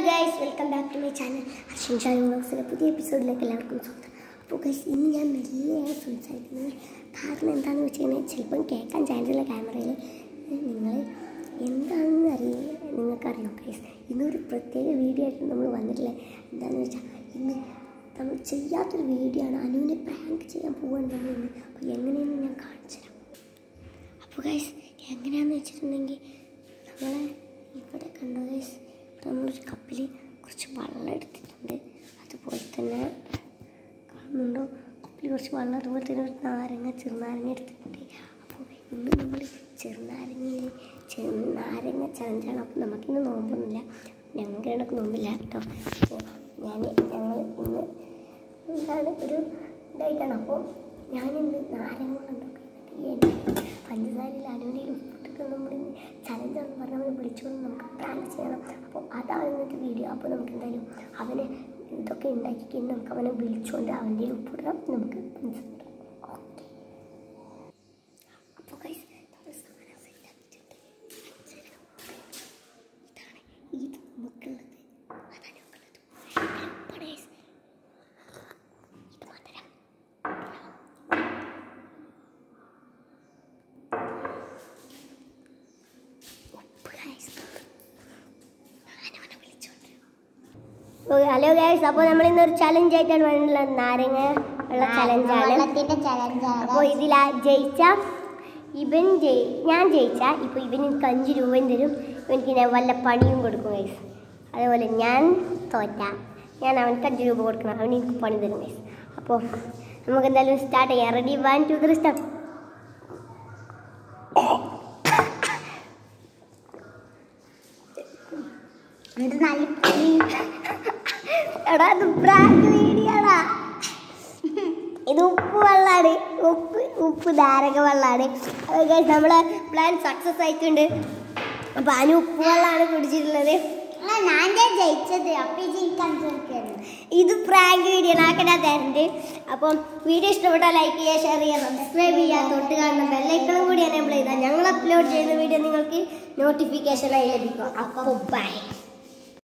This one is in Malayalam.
Guys welcome back to my channel Arshan Shan വ്ളോഗ്സിലെ പുതിയ എപ്പിസോഡിലേക്ക് എല്ലാവർക്കും സ്വാഗതം അപ്പോൾ ഗൈസ് ഇന്ന് ഞാൻ മെല്ലെയാണ് സംസാരിക്കുന്നത് കാരണം എന്താണെന്ന് വെച്ച് കഴിഞ്ഞാൽ ചിലപ്പം കേൾക്കാൻ ചാൻസുള്ള ക്യാമറയിൽ നിങ്ങൾ എന്താണെന്ന് അറിയില്ല നിങ്ങൾക്കറിയോ ഗൈസ് ഇന്നൊരു പ്രത്യേക വീഡിയോ ആയിട്ട് നമ്മൾ വന്നിട്ടില്ല എന്താണെന്ന് വെച്ചാൽ ഇന്ന് നമ്മൾ ചെയ്യാത്തൊരു വീഡിയോ ആണ് അനുവിനെ പ്രാങ്ക് ചെയ്യാൻ പോവാണ് നമ്മൾ ഇന്ന് അപ്പോൾ എങ്ങനെയെന്ന് ഞാൻ കാണിച്ചു തരാം അപ്പോൾ ഗൈസ് എങ്ങനെയാണെന്ന് വെച്ചിട്ടുണ്ടെങ്കിൽ നമ്മളെ ഇവിടെ കണ്ടോ ഗൈസ് ഇവിടെ നമ്മളൊരു കപ്പിൽ കുറച്ച് വെള്ളം എടുത്തിട്ടുണ്ട് അതുപോലെ തന്നെ കാണുന്നുണ്ടോ കപ്പിൽ കുറച്ച് വെള്ളം അതുപോലെ തന്നെ ഒരു നാരങ്ങ ചെറുനാരങ്ങ എടുത്തിട്ടുണ്ട് അപ്പോൾ ഇന്ന് നമ്മൾ ചെറുനാരങ്ങയിൽ ചെറുനാരങ്ങ ചലഞ്ചാണ് അപ്പോൾ നമുക്കിന്ന് നോമ്പൊന്നുമില്ല ഞങ്ങൾക്ക് രണ്ടൊക്കെ നോമ്പില്ല കേട്ടോ അപ്പോൾ ഞാൻ ഞങ്ങൾ ഇന്ന് എന്താണ് ഒരു ഇതായിട്ടാണ് അപ്പോൾ ഞാനിന്ന് നാരങ്ങ കൊണ്ടൊക്കെ പഞ്ചസാരയിൽ അനുവിനയിൽ ഉപ്പിട്ടിട്ട് നമ്മൾ ചലഞ്ചാണെന്ന് പറഞ്ഞാൽ അവനെ വിളിച്ചുകൊണ്ട് നമുക്ക് പ്രാങ്ക് ചെയ്യണം അപ്പോൾ അതാണ് ഇന്നത്തെ വീഡിയോ അപ്പോൾ നമുക്ക് എന്തായാലും അവന് ഇതൊക്കെ ഉണ്ടാക്കി കഴിഞ്ഞ് നമുക്ക് അവനെ വിളിച്ചുകൊണ്ട് അവൻ്റെ ഉപ്പിടാം നമുക്ക് പഞ്ചസാര ഓക്കെ അപ്പോൾ guys, നമ്മൾ സാധനം set ആക്കിയിട്ടുണ്ട്. ഇതാണ് ഇത് നമുക്കുള്ളത് അതാണ് നമുക്കുള്ളത് അപ്പോൾ guys, ഇത് മധുരം ഹലോ ഗൈസ് അപ്പോൾ നമ്മൾ ഇന്നൊരു ചലഞ്ച് ആയിട്ടാണ് വേണ്ടുള്ളത് നാരങ്ങ ഉള്ള ചലഞ്ചാണ് വെള്ളത്തിന്റെ ചലഞ്ചാണ് അപ്പോൾ ഇതിൽ ജയിച്ച ഇവൻ ജയി ഞാൻ ജയിച്ച ഇപ്പോൾ ഇവന് എനിക്ക് അഞ്ച് രൂപയും തരും ഇവനിക്ക് ഞാൻ വല്ല പണിയും കൊടുക്കും ഗൈസ് അതേപോലെ ഞാൻ തോറ്റ ഞാൻ അവനക്ക് അഞ്ച് രൂപ കൊടുക്കണം അവന് എനിക്ക് പണി തരും ഗൈസ് അപ്പോൾ നമുക്ക് എന്തായാലും സ്റ്റാർട്ട് ചെയ്യാം ready one two three start ഇത് നല്ല പുളി. എടാ ഇത് പ്രാങ്ക് വീഡിയോടാ ഇത് ഉപ്പ് വെള്ളമാണ് ഉപ്പ് ഉപ്പ് ധാരക വെള്ളമാണ് ഗൈസ് നമ്മളെ പ്ലാൻ സക്സസ് ആയിട്ടുണ്ട് അപ്പോൾ അതിന് ഉപ്പ് വെള്ളമാണ് കുടിച്ചിട്ടുള്ളത് ആ, ഞാൻ ദേ ജയിച്ചത് അപ്പൊ ഇത് എനിക്ക് അഞ്ച് റുപ്യാണ്. ഇത് പ്രാങ്ക് വീഡിയോ ആക്കണ തരുന്നുണ്ട് അപ്പം വീഡിയോ ഇഷ്ടപ്പെട്ടാൽ ലൈക്ക് ചെയ്യുക ഷെയർ ചെയ്യുക സബ്സ്ക്രൈബ് ചെയ്യുക തൊട്ട് കാണുന്ന ബെല്ലൈക്കണം കൂടി എനേബിൾ ചെയ്താൽ ഞങ്ങൾ അപ്ലോഡ് ചെയ്യുന്ന വീഡിയോ നിങ്ങൾക്ക് നോട്ടിഫിക്കേഷനായി ലഭിക്കും അപ്പോൾ ബൈ